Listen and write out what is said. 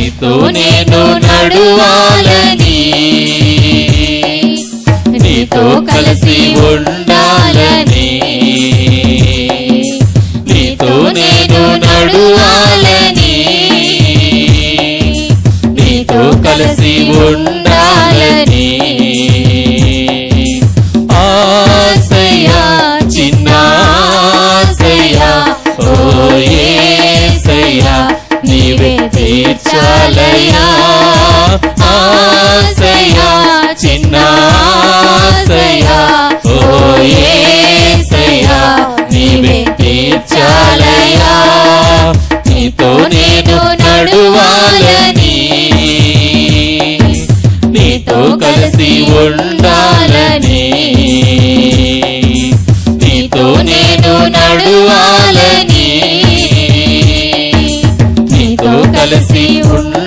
నీతో నేను నడువాలని నీతో కలిసి ఉండాలని నీతో నేను నడువాలని నీతో కలిసి ఉండాలని ఆశయా చిన్న ఆశయా ఓ యేసయ్యా నీవే తీర్చాలయా ఆశయా చిన్న ఆశయా ఓ యేసయ్యా నీవే తీర్చాలయా నీతో నేను నడువాలని నీతో కలిసి ఉండాలని నీతో నేను నడువాలని నీతో కలిసి ఉండాలని